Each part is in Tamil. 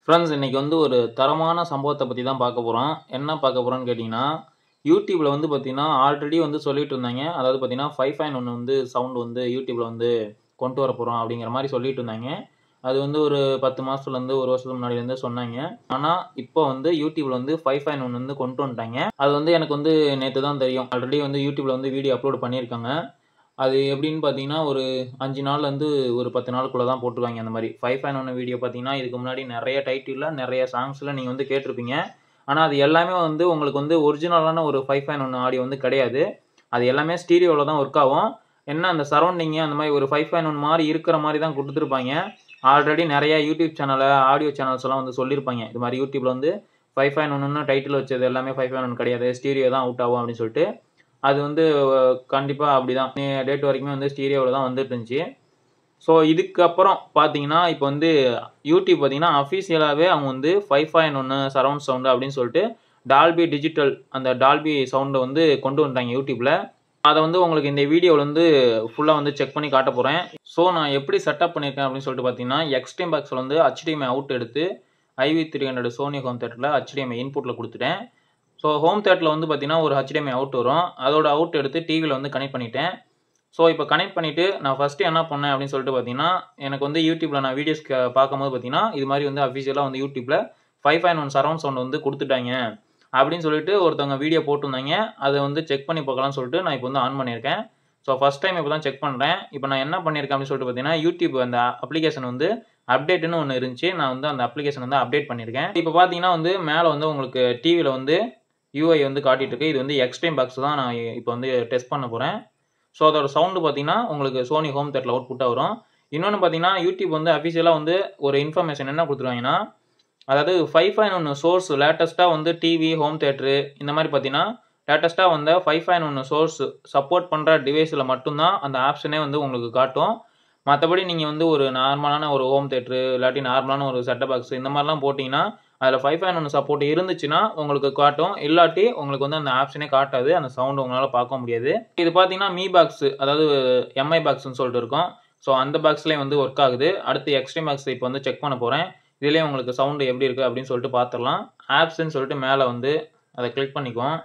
ஃப்ரெண்ட்ஸ் இன்னைக்கு வந்து ஒரு தரமான சம்பவத்தை பற்றி தான் பார்க்க போகிறோம் என்ன பார்க்க போகிறோம்னு கேட்டிங்கன்னா யூடியூப்பில் வந்து பார்த்தீங்கன்னா ஆல்ரெடி வந்து சொல்லிட்டு இருந்தாங்க அதாவது பார்த்தீங்கன்னா ஃபைவ் ஃபைன் ஒன்று வந்து சவுண்ட் வந்து யூடியூப்பில் வந்து கொண்டு வர போகிறோம் அப்படிங்கிற மாதிரி சொல்லிட்டு இருந்தாங்க அது வந்து ஒரு பத்து மாதத்துலேருந்து ஒரு வருஷத்துக்கு முன்னாடிலேருந்து சொன்னாங்க ஆனால் இப்போ வந்து யூடியூப்பில் வந்து ஃபைவ் ஃபைன் ஒன்று வந்து கொண்டு வந்துட்டாங்க அது வந்து எனக்கு வந்து நேற்று தான் தெரியும் ஆல்ரெடி வந்து யூடியூப்பில் வந்து வீடியோ அப்லோட் பண்ணியிருக்காங்க அது எப்படின்னு பார்த்தீங்கன்னா ஒரு அஞ்சு நாள்லேருந்து ஒரு பத்து நாளுக்குள்ளே தான் போட்டுருவாங்க அந்த மாதிரி ஃபைவ் ஃபைன் ஒன்று வீடியோ பார்த்தீங்கன்னா இதுக்கு முன்னாடி நிறைய டைட்டிலில் நிறைய சாங்ஸில் நீங்கள் வந்து கேட்டிருப்பீங்க ஆனால் அது எல்லாமே வந்து உங்களுக்கு வந்து ஒரிஜினலான ஒரு ஃபைவ் ஃபைன் ஒன்று ஆடியோ வந்து கிடையாது அது எல்லாமே ஸ்டீரியோவில் தான் ஒர்க் ஆகும் என்ன அந்த சரௌண்டிங்கு அந்த மாதிரி ஒரு ஃபைவ் ஃபைன் ஒன் மாதிரி இருக்கிற மாதிரி தான் கொடுத்துருப்பாங்க ஆல்ரெடி நிறைய யூடியூப் சேனலில் ஆடியோ சேனல்ஸ் எல்லாம் வந்து சொல்லியிருப்பாங்க இது மாதிரி யூடியூப்பில் வந்து ஃபைவ் ஃபைன் ஒன்று டைட்டில் வச்சது எல்லாமே ஃபைவ் ஃபைன் ஒன் கிடையாது ஸ்டீரியோ தான் அவுட் ஆகும் அப்படின்னு சொல்லிட்டு அது வந்து கண்டிப்பாக அப்படி தான் டேட் வரைக்குமே வந்து ஸ்டீரியோவில் தான் வந்துட்டு இருந்துச்சு ஸோ இதுக்கப்புறம் பார்த்தீங்கன்னா இப்போ வந்து யூடியூப் பார்த்தீங்கன்னா அஃபீஷியலாகவே அவங்க வந்து ஃபைவ் ஃபைன் ஒன்று சரௌண்ட் சவுண்டு அப்படின்னு சொல்லிட்டு டால்பி டிஜிட்டல் அந்த டால்பி சவுண்டை வந்து கொண்டு வந்துட்டாங்க யூடியூப்பில் அதை வந்து உங்களுக்கு இந்த வீடியோவில் வந்து ஃபுல்லாக வந்து செக் பண்ணி காட்ட போகிறேன் ஸோ நான் எப்படி செட்டப் பண்ணியிருக்கேன் அப்படின்னு சொல்லிட்டு பார்த்தீங்கன்னா எக்ஸ்ட்ரீம் பாக்ஸில் வந்து HDMI அவுட் எடுத்து ஐவி three hundred Sony home theatre HDMI இன்புட்டில் கொடுத்துட்டேன் ஸோ ஹோம் தேட்டரில் வந்து பார்த்தீங்கன்னா ஒரு HDMI அவுட் வரும் அதோட அவுட் எடுத்து டிவியில் வந்து கனெக்ட் பண்ணிட்டேன் ஸோ இப்போ கனெக்ட் பண்ணிவிட்டு நான் ஃபஸ்ட்டு என்ன பண்ணேன் அப்படின்னு சொல்லிட்டு பார்த்தீங்கன்னா எனக்கு வந்து யூடியூப்பில் நான் வீடியோஸ் பார்க்கும்போது பார்த்தீங்கன்னா இது மாதிரி வந்து அஃபிஷியலாக வந்து யூடியூப்பில் five five one surround sound வந்து கொடுத்துட்டாங்க அப்படின்னு சொல்லிட்டு ஒருத்தவங்க வீடியோ போட்டிருந்தாங்க அதை வந்து செக் பண்ணி பார்க்கலாம்னு சொல்லிட்டு நான் இப்போ வந்து ஆன் பண்ணியிருக்கேன் ஸோ ஃபஸ்ட் டைம் இப்போ தான் செக் பண்ணுறேன் இப்போ நான் என்ன பண்ணியிருக்கேன் அப்படின்னு சொல்லிட்டு பார்த்தீங்கன்னா யூடியூப் அந்த அப்ளிகேஷன் வந்து அப்டேட்னு ஒன்று இருந்துச்சு நான் வந்து அந்த அப்ளிகேஷன் வந்து அப்டேட் பண்ணியிருக்கேன் இப்போ பார்த்தீங்கன்னா வந்து மேலே வந்து உங்களுக்கு டிவியில் வந்து யூஐ வந்து காட்டிட்டு இருக்கு இது வந்து எக்ஸ்ட்ரீம் பாக்ஸ் தான் நான் இப்போ வந்து டெஸ்ட் பண்ண போகிறேன் ஸோ அதோட சவுண்டு பார்த்தீங்கன்னா உங்களுக்கு சோனி ஹோம் தேட்டரில் அவுட்புட்டாக வரும் இன்னொன்று பார்த்தீங்கன்னா யூடியூப் வந்து அஃபிஷியலாக வந்து ஒரு இன்ஃபர்மேஷன் என்ன கொடுத்துருவாங்கன்னா அதாவது ஃபைவ் ஃபைன் ஒன்று சோர்ஸ் லேட்டஸ்ட்டாக வந்து டிவி ஹோம் தேட்டரு இந்த மாதிரி பார்த்தீங்கன்னா லேட்டஸ்ட்டாக வந்த ஃபைவ் ஃபைன் ஒன்று சோர்ஸ் சப்போர்ட் பண்ணுற டிவைஸில் மட்டும்தான் அந்த ஆப்ஷனே வந்து உங்களுக்கு காட்டும் மற்றபடி நீங்கள் வந்து ஒரு நார்மலான ஒரு ஹோம் தேட்டரு இல்லாட்டி நார்மலான ஒரு செட்டப் பாக்ஸ் இந்த மாதிரிலாம் போட்டிங்கன்னா அதில் ஃபைவ் ஃபைன் ஒன்று சப்போர்ட் இருந்துச்சுன்னா உங்களுக்கு காட்டும் இல்லாட்டி உங்களுக்கு வந்து அந்த ஆப்ஷனே காட்டாது அந்த சவுண்டு உங்களால் பார்க்க முடியாது இது பார்த்தீங்கன்னா மீ பாக்ஸ் அதாவது எம்ஐ பாக்ஸ்னு சொல்லிட்டு இருக்கும் ஸோ அந்த பாக்ஸ்லேயே வந்து ஒர்க் ஆகுது அடுத்து எக்ஸ்ட்ரீம் பாக்ஸ் இப்போ வந்து செக் பண்ண போகிறேன் இதுலேயே உங்களுக்கு சவுண்டு எப்படி இருக்குது அப்படின்னு சொல்லிட்டு பார்த்துடலாம் ஆப்ஸ்ன்னு சொல்லிட்டு மேலே வந்து அதை கிளிக் பண்ணிக்குவோம்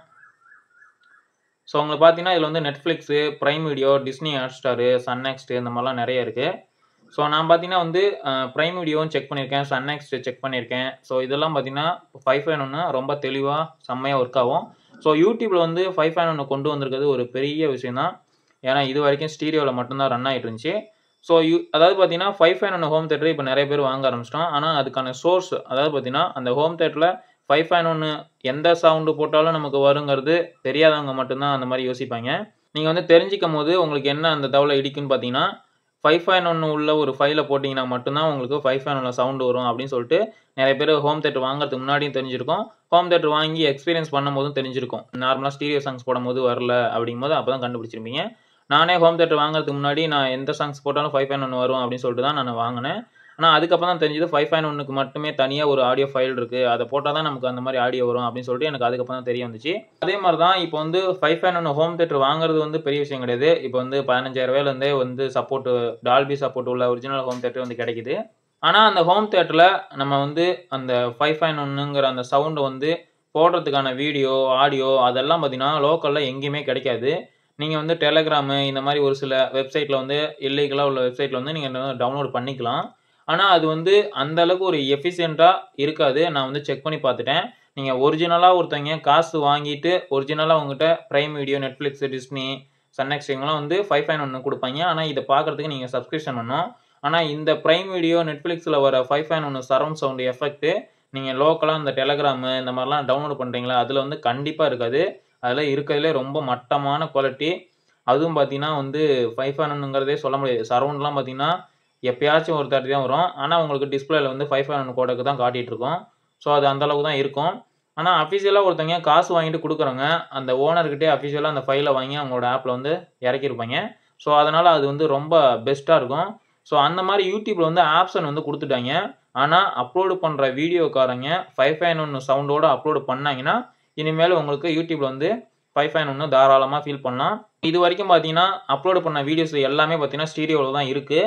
ஸோ உங்களுக்கு பார்த்தீங்கன்னா இதில் வந்து Netflix Prime Video Disney Hotstar Sun next இந்த மாதிரிலாம் நிறைய இருக்குது ஸோ நான் பார்த்தீங்கன்னா வந்து ப்ரைம் வீடியோவும் செக் பண்ணியிருக்கேன் சன் நெக்ஸ்ட் செக் பண்ணியிருக்கேன் ஸோ இதெல்லாம் பார்த்தீங்கன்னா ஃபைவ் ஃபைன் ஒன்று ரொம்ப தெளிவாக செம்மையாக ஒர்க் ஆகும் ஸோ யூடியூப்பில் வந்து ஃபைவ் ஃபைன் ஒன்று கொண்டு வந்திருக்கிறது ஒரு பெரிய விஷயம் தான் ஏன்னா இது வரைக்கும் ஸ்டீரியோவில் மட்டும்தான் ரன் ஆகிட்டு இருந்துச்சு ஸோ யூ அதாவது பார்த்தீங்கன்னா ஃபைவ் ஃபைன் ஒன்று ஹோம் தேட்டர் இப்போ நிறைய பேர் வாங்க ஆரம்பிச்சிட்டோம் ஆனால் அதுக்கான சோர்ஸ் அதாவது பார்த்தீங்கன்னா அந்த ஹோம் தேட்டரில் ஃபைவ் ஃபைன் ஒன்று எந்த சவுண்டு போட்டாலும் நமக்கு வருங்கிறது தெரியாதவங்க மட்டும்தான் அந்த மாதிரி யோசிப்பாங்க நீங்கள் வந்து தெரிஞ்சிக்கும் போது உங்களுக்கு என்ன அந்த தவளை இடிக்குன்னு பார்த்தீங்கன்னா ஃபைவ் ஃபைன் ஒன்று உள்ள ஒரு ஃபைலை போட்டிங்கன்னா மட்டும்தான் உங்களுக்கு ஃபைவ் ஃபைன் ஒன்று சவுண்டு வரும் அப்படின்னு சொல்லிட்டு நிறைய பேர் ஹோம் தேட்டர் வாங்குறதுக்கு முன்னாடியும் தெரிஞ்சிருக்கும் ஹோம் தேட்டர் வாங்கி எக்ஸ்பீரியன்ஸ் பண்ணும்போதும் தெரிஞ்சிருக்கும் நார்மலாக ஸ்டீரியோ சாங்ஸ் போடும்போது வரல அப்படிங்கும்போது அப்போ தான் கண்டுபிடிச்சிருப்பீங்க நானே ஹோம் தேட்டர் வாங்குறதுக்கு முன்னாடி நான் எந்த சாங்ஸ் போட்டாலும் ஃபைவ் ஃபைன் ஒன்று வரும் அப்படின்னு சொல்லிட்டு தான் நான் வாங்கினேன் ஆனால் அதுக்கப்புறம் தான் தெரிஞ்சது ஃபைவ் ஃபைன் ஒன்றுக்கு மட்டுமே தனியாக ஒரு ஆடியோ ஃபைல் இருக்குது அதை போட்டால் தான் நமக்கு அந்த மாதிரி ஆடியோ வரும் அப்படின்னு சொல்லிட்டு எனக்கு அதுக்கப்புறம் தான் தெரிய வந்துச்சு அதே மாதிரி தான் இப்போ வந்து ஃபைவ் ஃபைன் ஒன்று ஹோம் தேட்டர் வாங்குறது வந்து பெரிய விஷயம் கிடையாது இப்போ வந்து பதினஞ்சாயிரம் ரூபாயிலேருந்தே வந்து சப்போர்ட் டால்பி சப்போர்ட் உள்ள ஒரிஜினல் ஹோம் தேட்டர் வந்து கிடைக்குது ஆனால் அந்த ஹோம் தேட்டரில் நம்ம வந்து அந்த ஃபைவ் ஃபைன் ஒன்றுங்கிற அந்த சவுண்டை வந்து போடுறதுக்கான வீடியோ ஆடியோ அதெல்லாம் பார்த்தீங்கன்னா லோக்கலில் எங்கேயுமே கிடைக்காது நீங்கள் வந்து டெலகிராமு இந்த மாதிரி ஒரு சில வெப்சைட்டில் வந்து இல்லீகலாக உள்ள வெப்சைட்டில் வந்து நீங்கள் டவுன்லோட் பண்ணிக்கலாம் ஆனால் அது வந்து அந்த அளவுக்கு ஒரு எஃபிஷியண்ட்டாக இருக்காது நான் வந்து செக் பண்ணி பார்த்துட்டேன் நீங்கள் ஒரிஜினலாக ஒருத்தவங்க காசு வாங்கிட்டு ஒரிஜினலாக உங்ககிட்ட Prime Video Netflix Disney Sun next இவங்களாம் வந்து ஃபைவ் ஃபைன் ஒன்று கொடுப்பாங்க ஆனால் இதை பார்க்குறதுக்கு நீங்கள் சப்ஸ்கிரிப்ஷன் பண்ணணும் ஆனால் இந்த ப்ரைம் வீடியோ நெட்ஃப்ளிக்ஸில் வர ஃபைவ் ஃபைன் ஒன்று சரௌண்ட் சவுண்ட் எஃபெக்ட்டு நீங்கள் லோக்கலாக இந்த டெலகிராமு இந்த மாதிரிலாம் டவுன்லோட் பண்ணுறீங்களா அதில் வந்து கண்டிப்பாக இருக்காது அதில் இருக்கிறதுலே ரொம்ப மட்டமான குவாலிட்டி அதுவும் பார்த்தீங்கன்னா வந்து ஃபைவ் ஃபைனுங்கிறதே சொல்ல முடியாது சரௌண்ட்லாம் பார்த்தீங்கன்னா எப்பயாச்சும் ஒரு தாட்டி தான் வரும் ஆனால் உங்களுக்கு டிஸ்பிளேல வந்து ஃபைவ் ஃபைவ் கோடக்கு தான் காட்டிகிட்டு இருக்கும் ஸோ அது அந்தளவுக்கு தான் இருக்கும் ஆனால் அஃபிஷியலாக ஒருத்தங்க காசு வாங்கிட்டு கொடுக்குறவங்க அந்த ஓனர்கிட்டே அஃபிஷியலாக அந்த ஃபைலை வாங்கி அவங்களோட ஆப்பில் வந்து இறக்கியிருப்பாங்க ஸோ அதனால் அது வந்து ரொம்ப பெஸ்ட்டாக இருக்கும் ஸோ அந்த மாதிரி யூடியூப்பில் வந்து ஆப்ஷன் வந்து கொடுத்துட்டாங்க ஆனால் அப்லோடு பண்ணுற வீடியோக்காரங்க ஃபைவ் ஃபைன் ஒன்று சவுண்டோடு அப்லோடு பண்ணாங்கன்னா இனிமேல் உங்களுக்கு யூடியூப்பில் வந்து ஃபைவ் ஃபைன் ஒன்று தாராளமாக ஃபீல் பண்ணலாம் இது வரைக்கும் பார்த்தீங்கன்னா அப்லோடு பண்ண வீடியோஸ் எல்லாமே பார்த்தீங்கன்னா ஸ்டீரியோவில் தான் இருக்குது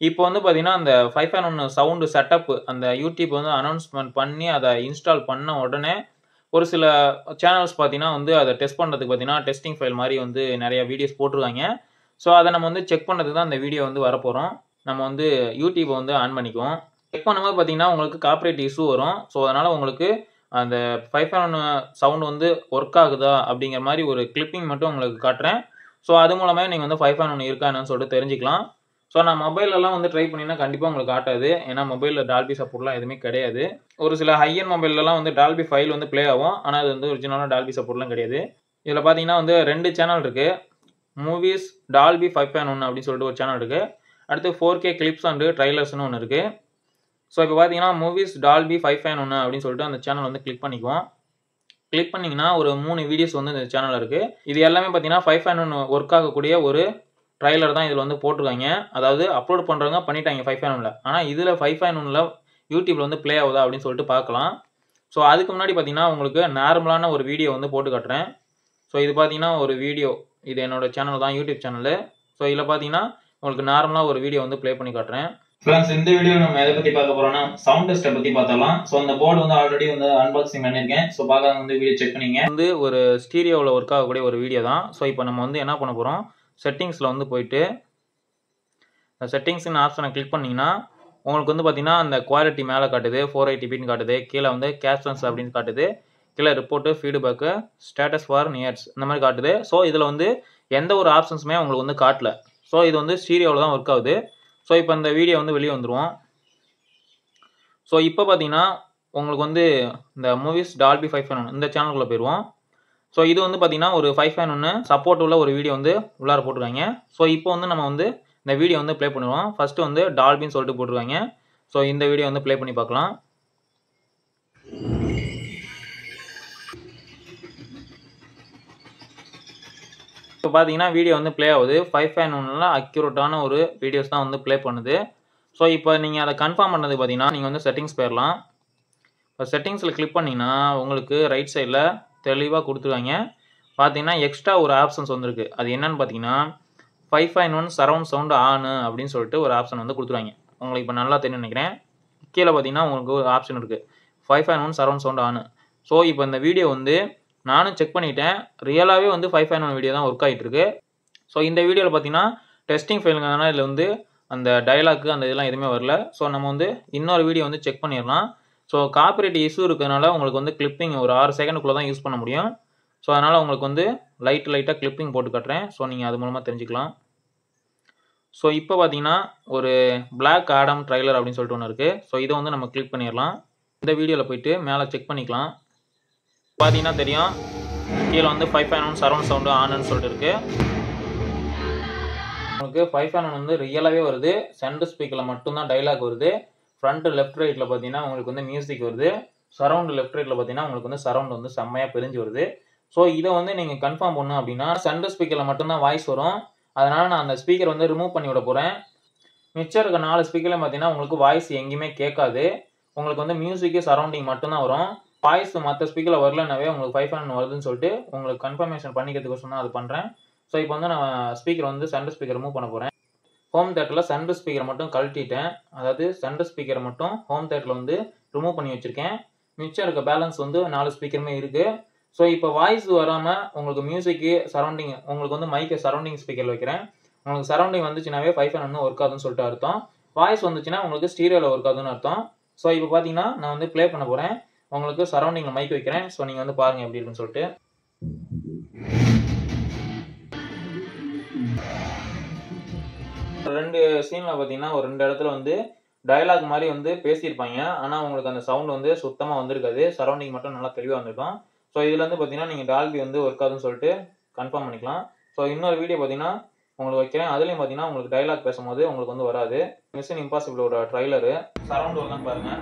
இப்போ வந்து பார்த்தீங்கன்னா அந்த ஃபைவ் ஃபைன் ஒன்று சவுண்டு செட்டப் அந்த யூடியூப் வந்து அனௌன்ஸ்மெண்ட் பண்ணி அதை இன்ஸ்டால் பண்ண உடனே ஒரு சில சேனல்ஸ் பார்த்தீங்கன்னா வந்து அதை டெஸ்ட் பண்ணுறதுக்கு பார்த்தீங்கன்னா டெஸ்டிங் ஃபைல் மாதிரி வந்து நிறைய வீடியோஸ் போட்டிருக்காங்க ஸோ அதை நம்ம வந்து செக் பண்ணுறதுக்கு தான் அந்த வீடியோ வந்து வரப்போகிறோம் நம்ம வந்து யூடியூப்பை வந்து ஆன் பண்ணிக்குவோம் செக் பண்ணும்போது பார்த்தீங்கன்னா உங்களுக்கு காப்பரேட் இஷ்யூ வரும் ஸோ அதனால் உங்களுக்கு அந்த ஃபைவ் ஃபைவ் ஒன் சவுண்ட் வந்து ஒர்க் ஆகுதா அப்படிங்கிற மாதிரி ஒரு கிளிப்பிங் மட்டும் உங்களுக்கு காட்டுறேன் ஸோ அது மூலமாக நீங்கள் வந்து ஃபைவ் ஃபைவ் ஒன் இருக்கா என்னன்னு சொல்லிட்டு தெரிஞ்சுக்கலாம் ஸோ நான் மொபைலெல்லாம் வந்து ட்ரை பண்ணினா கண்டிப்பாக உங்களுக்கு காட்டாது ஏன்னா மொபைலில் டால்பி சப்போர்ட்லாம் எதுவுமே கிடையாது ஒரு சில ஹையன் மொபைல்லலாம் வந்து டால்பி ஃபைல் வந்து ப்ளே ஆகும் ஆனால் அது வந்து ஒரிஜினலாக டால்பி சப்போர்ட்லாம் கிடையாது இதில் பார்த்தீங்கன்னா வந்து ரெண்டு சேனல் இருக்குது மூவிஸ் டால்பி ஃபைவ் ஃபைவ் ஒன்று அப்படின்னு சொல்லிட்டு ஒரு சேனல் இருக்குது அடுத்து ஃபோர் கே கிளிப்ஸ் அண்டு ட்ரைலர்ஸ்னு ஒன்று இருக்குது ஸோ இப்போ பார்த்தீங்கன்னா மூவிஸ் டால்பி ஃபைவ் ஃபைவ் ஒன்று அப்படின்னு சொல்லிட்டு அந்த சேனல் வந்து கிளிக் பண்ணிக்குவோம் கிளிக் பண்ணிங்கன்னா ஒரு மூணு வீடியோஸ் வந்து இந்த சேனல் இருக்குது இது எல்லாமே பார்த்தீங்கன்னா ஃபைவ் ஃபைவ் ஒன்று ஒர்க் ஆகக்கூடிய ஒரு ட்ரைலர் தான் இதில் வந்து போட்டிருக்காங்க அதாவது அப்லோட் பண்ணுறவங்க பண்ணிட்டாங்க ஃபைவ் ஃபைவ் ஒனில் ஆனால் இதில் ஃபைவ் ஃபைவ் ஒனில் யூடியூப்பில் வந்து ப்ளே ஆகுதா அப்படின்னு சொல்லிட்டு பார்க்கலாம் ஸோ அதுக்கு முன்னாடி பார்த்தீங்கன்னா உங்களுக்கு நார்மலான ஒரு வீடியோ வந்து போட்டு காட்டுறேன் ஸோ இது பார்த்தீங்கன்னா ஒரு வீடியோ இது என்னோட சேனல் தான் யூடியூப் சேனலு ஸோ இதில் பார்த்தீங்கன்னா உங்களுக்கு நார்மலாக ஒரு வீடியோ வந்து ப்ளே பண்ணி காட்டுறேன் ஃப்ரெண்ட்ஸ் இந்த வீடியோ நம்ம எதை பற்றி பார்க்க போறோம்னா சவுண்ட் டெஸ்ட்டை பற்றி பார்த்தலாம் ஸோ அந்த போர்டு வந்து ஆல்ரெடி வந்து அன்பாக்சிங் பண்ணியிருக்கேன் ஸோ பார்க்காத வந்து வீடியோ செக் பண்ணிங்க வந்து ஒரு ஸ்டீரியோவில் ஒர்க் ஆகக்கூடிய ஒரு வீடியோ தான் ஸோ இப்போ நம்ம வந்து என்ன பண்ண போகிறோம் செட்டிங்ஸில் வந்து போயிட்டு செட்டிங்ஸ்னு ஆப்ஷனை கிளிக் பண்ணிங்கன்னா உங்களுக்கு வந்து பார்த்தீங்கன்னா அந்த குவாலிட்டி மேலே காட்டுது ஃபோர் எயிட்டிபின்னு காட்டுது கீழே வந்து கேப்ஷன்ஸ் அப்படின்னு காட்டுது கீழே report feedback stats for nerds இந்த மாதிரி காட்டுது ஸோ இதில் வந்து எந்த ஒரு ஆப்ஷன்ஸுமே உங்களுக்கு வந்து காட்டல ஸோ இது வந்து ஸ்டீரியோவில் தான் ஒர்க் ஆகுது ஸோ இப்போ இந்த வீடியோ வந்து வெளியே வந்துடுவோம் ஸோ இப்போ பார்த்தீங்கன்னா உங்களுக்கு வந்து இந்த movies Dolby five five one இந்த சேனலுக்குள்ளே போயிடுவோம் ஸோ இது வந்து பார்த்தீங்கன்னா ஒரு ஃபைவ் ஃபைவ் ஒன்று சப்போர்ட் உள்ள ஒரு வீடியோ வந்து உள்ளார போட்டிருக்காங்க ஸோ இப்போ வந்து நம்ம வந்து இந்த வீடியோ வந்து ப்ளே பண்ணுவோம் ஃபஸ்ட்டு வந்து டால்பின்னு சொல்லிட்டு போட்டிருக்காங்க ஸோ இந்த வீடியோ வந்து ப்ளே பண்ணி பார்க்கலாம் இப்போ பார்த்தீங்கன்னா வீடியோ வந்து ப்ளே ஆகுது ஃபைவ் ஃபைவ் ஒன்றில் அக்யூரேட்டான ஒரு வீடியோஸ் தான் வந்து ப்ளே பண்ணுது ஸோ இப்போ நீங்கள் அதை கன்ஃபார்ம் பண்ணது பார்த்தீங்கன்னா நீங்கள் வந்து செட்டிங்ஸ் போயிடலாம் இப்போ செட்டிங்ஸில் கிளிக் பண்ணிங்கன்னா உங்களுக்கு ரைட் சைடில் தெளிவாக கொடுத்துருக்காங்க பார்த்தீங்கன்னா எக்ஸ்ட்ரா ஒரு ஆப்ஷன்ஸ் வந்திருக்கு அது என்னன்னு பார்த்தீங்கன்னா five five one surround sound on அப்படின்னு சொல்லிட்டு ஒரு ஆப்ஷன் வந்து கொடுத்துருவாங்க உங்களுக்கு இப்போ நல்லா தெரியும் நினைக்கிறேன் கீழே பார்த்தீங்கன்னா உங்களுக்கு ஒரு ஆப்ஷன் இருக்குது five five one surround sound on so இப்போ இந்த வீடியோ வந்து நானும் செக் பண்ணிட்டேன் ரியலாகவே வந்து ஃபைவ் ஃபைவ் ஒன் வீடியோ தான் ஒர்க் ஆகிட்டு இருக்கு ஸோ இந்த வீடியோவில் பார்த்தீங்கன்னா டெஸ்டிங் ஃபைலுங்கிறதுனால இதில் வந்து அந்த டைலாக்கு அந்த இதெல்லாம் எதுவுமே வரல ஸோ நம்ம வந்து இன்னொரு வீடியோ வந்து செக் பண்ணிடலாம் ஸோ காப்பிரைட் இஷ்யூ இருக்கிறதுனால உங்களுக்கு வந்து கிளிப்பிங் ஒரு ஆறு செகண்டுக்குள்ளே தான் யூஸ் பண்ண முடியும் ஸோ அதனால் உங்களுக்கு வந்து லைட் லைட்டாக கிளிப்பிங் போட்டு காட்டுறேன் ஸோ நீங்கள் அது மூலமாக தெரிஞ்சுக்கலாம் ஸோ இப்போ பார்த்தீங்கன்னா ஒரு பிளாக் ஆடம் ட்ரைலர் அப்படின்னு சொல்லிட்டு ஒன்று இருக்குது ஸோ இதை வந்து நம்ம கிளிக் பண்ணிடலாம் இந்த வீடியோவில் போயிட்டு மேலே செக் பண்ணிக்கலாம் பார்த்தீங்கன்னா தெரியும் கீழே வந்து five five one surround sound ஆனுன்னு சொல்லிட்டு இருக்கு உங்களுக்கு ஃபைவ் ஃபைவ் ஒன் வந்து ரியலாகவே வருது சென்டர் ஸ்பீக்கரில் மட்டும்தான் டைலாக் வருது ஃப்ரண்ட் லெஃப்ட் ரைட்டில் பார்த்தீங்கன்னா உங்களுக்கு வந்து மியூசிக் வருது சரௌண்ட் லெஃப்ட் ரைட்டில் பார்த்தீங்கன்னா உங்களுக்கு வந்து சரௌண்ட் வந்து செம்மையாக பிரிஞ்சு வருது ஸோ இதை வந்து நீங்கள் கன்ஃபார்ம் பண்ணணும் அப்படின்னா சென்டர் ஸ்பீக்கரில் மட்டும்தான் வாய்ஸ் வரும் அதனால் நான் அந்த ஸ்பீக்கர் வந்து ரிமூவ் பண்ணி விட போகிறேன் மிச்சம் இருக்க நாலு ஸ்பீக்கர்லையும் பார்த்தீங்கன்னா உங்களுக்கு வாய்ஸ் எங்கேயுமே கேட்காது உங்களுக்கு வந்து மியூசிக்கு சரௌண்டிங் மட்டும்தான் வரும் வாய்ஸ் மற்ற ஸ்பீக்கரில் வரலனாவே உங்களுக்கு ஃபைவ் ஹண்ட்ரட் வருதுன்னு சொல்லிட்டு உங்களுக்கு கன்ஃபர்மேஷன் பண்ணிக்கிறதுக்கு தான் அது பண்ணுறேன் ஸோ இப்போ வந்து நான் ஸ்பீக்கர் வந்து சென்டர் ஸ்பீக்கர் ரிமூவ் பண்ண போகிறேன் ஹோம் தேட்டரில் சென்டர் ஸ்பீக்கரை மட்டும் கழட்டிட்டேன் அதாவது சென்டர் ஸ்பீக்கரை மட்டும் ஹோம் தேட்டரில் வந்து ரிமூவ் பண்ணி வச்சுருக்கேன் மிச்சம் இருக்க பேலன்ஸ் வந்து நாலு ஸ்பீக்கருமே இருக்குது ஸோ இப்போ வாய்ஸ் வராமல் உங்களுக்கு மியூசிக்கு சரௌண்டிங் உங்களுக்கு வந்து மைக்கை சரௌண்டிங் ஸ்பீக்கரில் வைக்கிறேன் உங்களுக்கு சரௌண்டிங் வந்துச்சுனாவே ஃபைவ் ஃபைவ் வந்து ஒர்க் ஆகுதுன்னு சொல்லிட்டு அர்த்தம் வாய்ஸ் வந்துச்சுன்னா உங்களுக்கு ஸ்டீரியோவில் ஒர்க் ஆகுதுன்னு அர்த்தம் ஸோ இப்போ பார்த்தீங்கன்னா நான் வந்து ப்ளே பண்ண போகிறேன் உங்களுக்கு சரௌண்டிங்கில் மைக் வைக்கிறேன் ஸோ நீங்கள் வந்து பாருங்கள் எப்படி இருக்குன்னு சொல்லிட்டு ரெண்டு சீனில் பார்த்தீங்கன்னா ஒரு ரெண்டு இடத்துல வந்து டயலாக் மாதிரி வந்து பேசியிருப்பாங்க ஆனால் உங்களுக்கு அந்த சவுண்ட் வந்து சுத்தமாக வந்திருக்காது சரௌண்டிங் மட்டும் நல்லா தெளிவாக வந்திருக்கும் ஸோ இதில் வந்து பார்த்தீங்கன்னா நீங்கள் டால்பி வந்து ஒர்க் ஆகுதுன்னு சொல்லிட்டு கன்ஃபார்ம் பண்ணிக்கலாம் ஸோ இன்னொரு வீடியோ பார்த்தீங்கன்னா உங்களுக்கு வைக்கிறேன் அதுலேயும் பார்த்தீங்கன்னா உங்களுக்கு டைலாக் பேசும்போது உங்களுக்கு வந்து வராது மிஷன் இம்பாசிபிளோட ட்ரைலரு சரௌண்ட் வரலாம் பாருங்கள்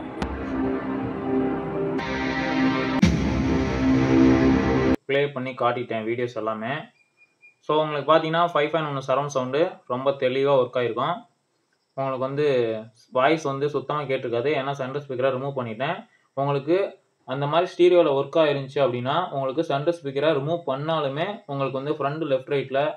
ப்ளே பண்ணி காட்டிட்டேன் வீடியோஸ் எல்லாமே ஸோ உங்களுக்கு பார்த்தீங்கன்னா ஃபைவ் ஃபைவ் ஒன்று சரௌண்ட் சவுண்டு ரொம்ப தெளிவாக ஒர்க் ஆகிருக்கும் உங்களுக்கு வந்து வாய்ஸ் வந்து சுத்தமாக கேட்டிருக்காது ஏன்னா சென்டர் ஸ்பீக்கரை ரிமூவ் பண்ணிட்டேன் உங்களுக்கு அந்த மாதிரி ஸ்டீரியோவில் ஒர்க் ஆயிருந்துச்சு அப்படின்னா உங்களுக்கு சென்டர் ஸ்பீக்கரை ரிமூவ் பண்ணாலுமே உங்களுக்கு வந்து ஃப்ரண்ட் லெஃப்ட் ரைட்டில்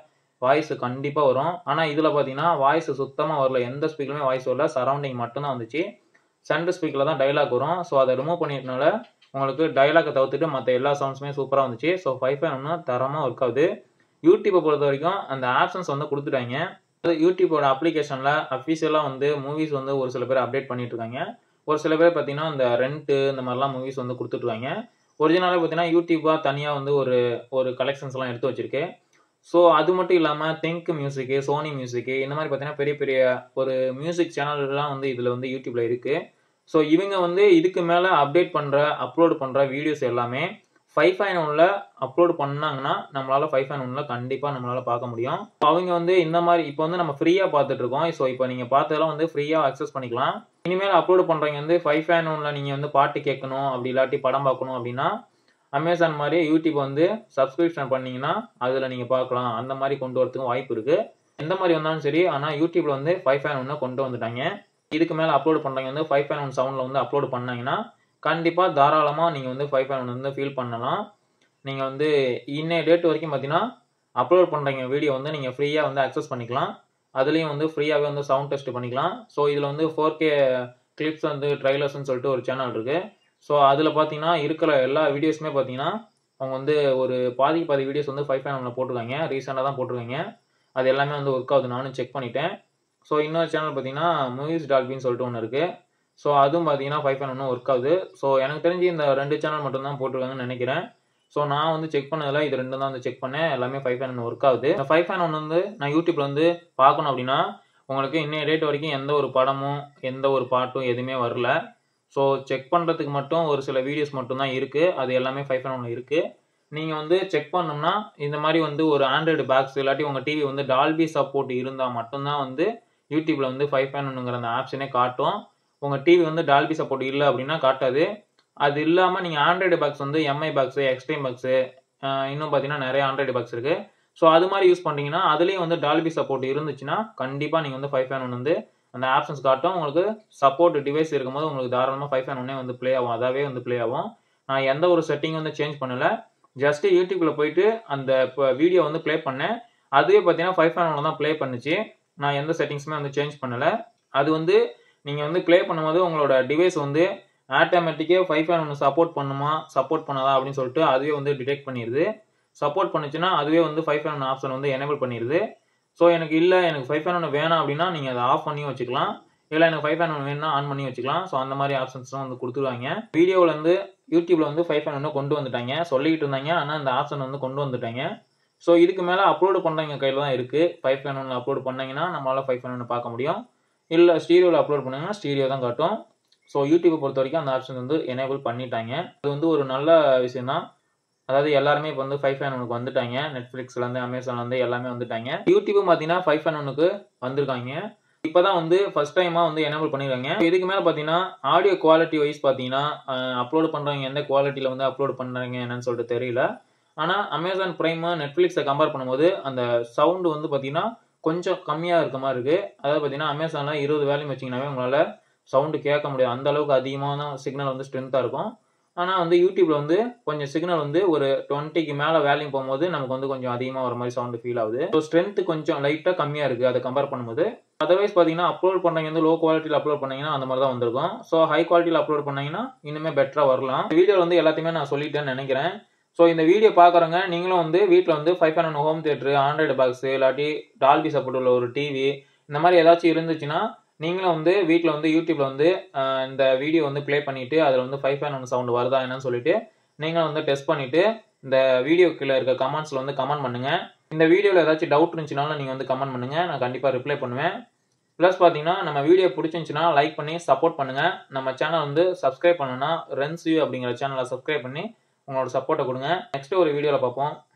வாய்ஸ் கண்டிப்பாக வரும் ஆனால் இதில் பார்த்தீங்கன்னா வாய்ஸ் சுத்தமாக வரல எந்த ஸ்பீக்கருமே வாய்ஸ் வரல சரௌண்டிங் மட்டும்தான் வந்துச்சு சென்டர் ஸ்பீக்கரில் தான் டைலாக் வரும் ஸோ அதை ரிமூவ் பண்ணிட்டனால உங்களுக்கு டைலாக்கை தவிர்த்துட்டு மற்ற எல்லா சவுண்ட்ஸுமே சூப்பராக வந்துச்சு ஸோ ஃபைவ் ஃபைவ் ஒன்று தரமாக ஒர்க் ஆகுது யூடியூப்பை பொறுத்த வரைக்கும் அந்த ஆப்ஷன்ஸ் வந்து கொடுத்துட்டாங்க அது யூடியூப்போட அப்ளிகேஷனில் அஃபீஷியலாக வந்து மூவிஸ் வந்து ஒரு சில பேர் அப்டேட் பண்ணிட்டு இருக்காங்க ஒரு சில பேர் பார்த்தீங்கன்னா இந்த ரெண்ட்டு இந்த மாதிரிலாம் மூவிஸ் வந்து கொடுத்துட்ருக்காங்க ஒரிஜினலாக பார்த்தீங்கன்னா யூடியூப்பாக தனியாக வந்து ஒரு ஒரு கலெக்ஷன்ஸ்லாம் எடுத்து வச்சிருக்கு ஸோ அது மட்டும் இல்லாமல் திங்க் மியூசிக்கு சோனி மியூசிக்கு இந்த மாதிரி பார்த்தீங்கன்னா பெரிய பெரிய ஒரு மியூசிக் சேனல்லாம் வந்து இதில் வந்து யூடியூப்பில் இருக்குது ஸோ இவங்க வந்து இதுக்கு மேலே அப்டேட் பண்ணுற அப்லோட் பண்ணுற வீடியோஸ் எல்லாமே ஃபைவ் ஃபைவ் ஒனில் அப்லோட் பண்ணாங்கன்னா நம்மளால் ஃபைவ் ஃபைவ் ஒனில் கண்டிப்பாக நம்மளால் பார்க்க முடியும் அவங்க வந்து இந்த மாதிரி இப்போ வந்து நம்ம ஃப்ரீயாக பார்த்துட்டு இருக்கோம் ஸோ இப்போ நீங்கள் பார்த்ததெல்லாம் வந்து ஃப்ரீயாக அக்சஸ் பண்ணிக்கலாம் இனிமேல் அப்லோட் பண்ணுறவங்க வந்து ஃபைவ் ஃபைவ் ஒனில் நீங்கள் வந்து பாட்டு கேட்கணும் அப்படி இல்லாட்டி படம் பார்க்கணும் அப்படின்னா அமேசான் மாதிரி யூடியூப் வந்து சப்ஸ்கிரிப்ஷன் பண்ணீங்கன்னா அதில் நீங்கள் பார்க்கலாம் அந்த மாதிரி கொண்டு வரதுக்கும் வாய்ப்பு இருக்குது எந்த மாதிரி வந்தாலும் சரி ஆனால் யூடியூப்ல வந்து ஃபைவ் ஃபைவ் ஒன்று கொண்டு வந்துட்டாங்க இதுக்கு மேலே அப்லோட் பண்ணுறவங்க வந்து ஃபைவ் ஃபைவ் ஒன் சவுண்டில் வந்து அப்லோட் பண்ணாங்கன்னா கண்டிப்பாக தாராளமாக நீங்கள் வந்து ஃபைவ் ஃபைவ் ஒன் வந்து ஃபீல் பண்ணலாம் நீங்கள் வந்து இன்னைய டேட் வரைக்கும் பார்த்தீங்கன்னா அப்லோட் பண்ணுறீங்க வீடியோ வந்து நீங்கள் ஃப்ரீயாக வந்து அக்சஸ் பண்ணிக்கலாம் அதுலேயும் வந்து ஃப்ரீயாகவே வந்து சவுண்ட் டெஸ்ட் பண்ணிக்கலாம் ஸோ இதில் வந்து ஃபோர் கே கிளிப்ஸ் வந்து ட்ரைலர்ஸ்னு சொல்லிட்டு ஒரு சேனல் இருக்குது ஸோ அதில் பார்த்தீங்கன்னா இருக்கிற எல்லா வீடியோஸுமே பார்த்தீங்கன்னா அவங்க வந்து ஒரு பாதி பாதி வீடியோஸ் வந்து ஃபைவ் ஃபைவ் ஒன்ல போட்டிருக்காங்க ரீசெண்டாக தான் போட்டிருக்காங்க அது எல்லாமே வந்து ஒர்க் ஆகுது நானும் செக் பண்ணிட்டேன் ஸோ இன்னொரு சேனல் பார்த்தீங்கன்னா மூவிஸ் டால்பின்னு சொல்லிட்டு ஒன்று இருக்குது ஸோ அதுவும் பார்த்தீங்கன்னா ஃபைவ் ஃபைவ் ஒன்றும் ஒர்க் ஆகுது ஸோ எனக்கு தெரிஞ்சு இந்த ரெண்டு சேனல் மட்டும் தான் போட்டிருக்காங்கன்னு நினைக்கிறேன் ஸோ நான் வந்து செக் பண்ணதில் இது ரெண்டு தான் வந்து செக் பண்ணேன் எல்லாமே ஃபைவ் ஃபைவ் ஒன்று ஒர்க் ஆகுது இந்த ஃபைவ் ஃபைவ் ஒன் வந்து நான் யூடியூப்ல வந்து பார்க்கணும் அப்படின்னா உங்களுக்கு இன்னைய டேட் வரைக்கும் எந்த ஒரு படமும் எந்த ஒரு பாட்டும் எதுவுமே வரல ஸோ செக் பண்ணுறதுக்கு மட்டும் ஒரு சில வீடியோஸ் மட்டும் தான் இருக்குது அது எல்லாமே ஃபைவ் ஃபைவ் ஒன்று இருக்குது நீங்கள் வந்து செக் பண்ணோம்னா இந்த மாதிரி வந்து ஒரு ஆண்ட்ராய்டு பேக்ஸ் இல்லாட்டி உங்கள் டிவி வந்து டால்பி சப்போர்ட் இருந்தால் மட்டும்தான் வந்து யூடியூப்ல வந்து ஃபைவ் ஃபைவ் ஒன்றுங்கிற அந்த ஆப்ஷனே காட்டும் உங்கள் டிவி வந்து டால்பி சப்போர்ட் இல்லை அப்படின்னா காட்டாது அது இல்லாமல் நீங்கள் ஆண்ட்ராய்டு பாக்ஸ் வந்து எம்ஐ பாக்ஸு எக்ஸ்ட்ரீம் பாக்ஸு இன்னும் பார்த்தீங்கன்னா நிறைய ஆண்ட்ராய்டு பாக்ஸ் இருக்குது ஸோ அது மாதிரி யூஸ் பண்ணிங்கன்னா அதுலேயும் வந்து டால்பி சப்போர்ட் இருந்துச்சுன்னா கண்டிப்பாக நீங்கள் வந்து ஃபைவ் ஃபைவ் ஒன் வந்து அந்த ஆப்ஷன்ஸ் காட்டும் உங்களுக்கு சப்போர்ட் டிவைஸ் இருக்கும்போது உங்களுக்கு தாராளமாக ஃபைவ் ஃபைவ் ஒன்னே வந்து ப்ளே ஆகும் அதாவே வந்து ப்ளே ஆகும் நான் எந்த ஒரு செட்டிங் வந்து சேஞ்ச் பண்ணல ஜஸ்ட் யூடியூப்ல போயிட்டு அந்த இப்போ வீடியோ வந்து ப்ளே பண்ணேன் அதுவே பார்த்தீங்கன்னா ஃபைவ் ஃபைவ் ஒன் தான் ப்ளே பண்ணுச்சு நான் எந்த செட்டிங்ஸுமே வந்து சேஞ்ச் பண்ணல அது வந்து நீங்கள் வந்து ப்ளே பண்ணும்போது உங்களோட டிவைஸ் வந்து ஆட்டோமேட்டிக்கே ஃபைவ் ஃபைவ் ஒன்று சப்போர்ட் பண்ணுமா சப்போர்ட் பண்ணாதா அப்படின்னு சொல்லிட்டு அதுவே வந்து டிடெக்ட் பண்ணிடுது சப்போர்ட் பண்ணுச்சுன்னா அதுவே வந்து ஃபைவ் ஃபைவ் ஒன் ஆப்ஷன் வந்து எனேபிள் பண்ணிடுது ஸோ எனக்கு இல்லை எனக்கு ஃபைவ் ஃபைவ் ஒன்று வேணாம் அப்படின்னா நீங்கள் அதை ஆஃப் பண்ணி வச்சுக்கலாம் இல்லை எனக்கு ஃபைவ் ஃபைவ் ஒன்று வேணும்னா ஆன் பண்ணி வச்சுக்கலாம் ஸோ அந்த மாதிரி ஆப்ஷன்ஸ்லாம் வந்து கொடுத்துருவாங்க வீடியோவில் வந்து யூடியூப்ல வந்து ஃபைவ் ஃபைவ் ஒன்று கொண்டு வந்துட்டாங்க சொல்லிக்கிட்டு இருந்தாங்க ஆனால் அந்த ஆப்ஷன் வந்து கொண்டு வந்துட்டாங்க ஸோ இதுக்கு மேலே அப்லோடு பண்ணுறவங்க கையில் தான் இருக்குது ஃபைவ் ஃபைவ் ஒன்று அப்லோட் பண்ணீங்கன்னா நம்மளால் ஃபைவ் ஃபைவ் ஒன்று பார்க்க முடியும் இல்லை ஸ்டீரியோவில் அப்லோட் பண்ணீங்கன்னா ஸ்டீரியோ தான் காட்டும் ஸோ யூடியூப்பை பொறுத்த வரைக்கும் அந்த ஆப்ஷன் வந்து எனேபிள் பண்ணிட்டாங்க அது வந்து ஒரு நல்ல விஷயம் தான் அதாவது எல்லாருமே இப்போ வந்து ஃபைவ் ஃபைவ் ஒனுக்கு வந்துட்டாங்க நெட்ஃப்ளிக்ஸ்லேருந்து அமேசான்லேருந்து எல்லாமே வந்துட்டாங்க யூடியூப்பும் பார்த்தீங்கன்னா ஃபைவ் ஃபைவ் ஒனுக்கு வந்திருக்காங்க இப்போ தான் வந்து ஃபர்ஸ்ட் டைமாக வந்து எனேபிள் பண்ணிருக்காங்க இதுக்கு மேலே பார்த்தீங்கன்னா ஆடியோ குவாலிட்டி வைஸ் பார்த்தீங்கன்னா அப்லோட் பண்ணுறவங்க எந்த குவாலிட்டியில் வந்து அப்லோட் பண்ணுறாங்க என்னன்னு சொல்லிட்டு தெரியல ஆனால் அமேசான் ப்ரைமு நெட்ஃப்ளிக்ஸை கம்பேர் பண்ணும்போது அந்த சவுண்டு வந்து பார்த்தீங்கன்னா கொஞ்சம் கம்மியாக இருக்க மாதிரி இருக்குது அதாவது பார்த்தீங்கன்னா அமேசானில் இருபது வேலையும் வச்சிங்கனாவே உங்களால் சவுண்டு கேட்க முடியாது அந்த அளவுக்கு அதிகமான சிக்னல் வந்து ஸ்ட்ரென்த்தாக இருக்கும் ஆனால் வந்து யூடியூப்ல வந்து கொஞ்சம் சிக்னல் வந்து ஒரு டுவெண்ட்டிக்கு மேலே வேல்யூ போகும்போது நமக்கு வந்து கொஞ்சம் அதிகமாக வர மாதிரி சவுண்டு ஃபீல் ஆகுது ஸோ ஸ்ட்ரென்த் கொஞ்சம் லைட்டாக கம்மியாக இருக்குது அதை கம்பேர் பண்ணும்போது அதர்வைஸ் பார்த்தீங்கன்னா அப்லோட் பண்ணீங்க வந்து லோ குவாலிட்டியில் அப்லோட் பண்ணீங்கன்னா அந்த மாதிரி தான் வந்திருக்கும் ஸோ ஹை குவாலிட்டியில் அப்லோட் பண்ணீங்கன்னா இன்னுமே பெட்டராக வரலாம் வீடியோவில் வந்து எல்லாத்தையுமே நான் சொல்லிட்டேன்னு நினைக்கிறேன் ஸோ இந்த வீடியோ பார்க்குறவங்க நீங்களும் வந்து வீட்டில் வந்து five hundred home theatre Android box இல்லாட்டி டால்பி சப்போர்ட் உள்ள ஒரு டிவி இந்த மாதிரி ஏதாச்சும் இருந்துச்சுன்னா நீங்களும் வந்து வீட்டில் வந்து யூடியூப்ல வந்து ஆஹ், இந்த வீடியோ வந்து ப்ளே பண்ணிட்டு அதில் வந்து ஃபைவ் ஃபைவ் ஒன் சவுண்ட் வருதா என்னன்னு சொல்லிட்டு நீங்களும் வந்து டெஸ்ட் பண்ணிட்டு இந்த வீடியோ கீழே இருக்க கமெண்ட்ஸ்ல வந்து கமெண்ட் பண்ணுங்க இந்த வீடியோவில் ஏதாச்சும் டவுட் இருந்துச்சுனாலும் நீங்கள் வந்து கமெண்ட் பண்ணுங்க நான் கண்டிப்பாக ரிப்ளை பண்ணுவேன் ப்ளஸ் பார்த்தீங்கன்னா நம்ம வீடியோ பிடிச்சிருந்துச்சுன்னா லைக் பண்ணி சப்போர்ட் பண்ணுங்க நம்ம சேனல் வந்து சப்ஸ்கிரைப் பண்ணணும்னா ரென்ஸ் யூ அப்படிங்கிற சேனலை சப்ஸ்கிரைப் பண்ணி உங்களோட சப்போர்ட்டை கொடுங்க நெக்ஸ்ட் ஒரு வீடியோவில் பார்ப்போம்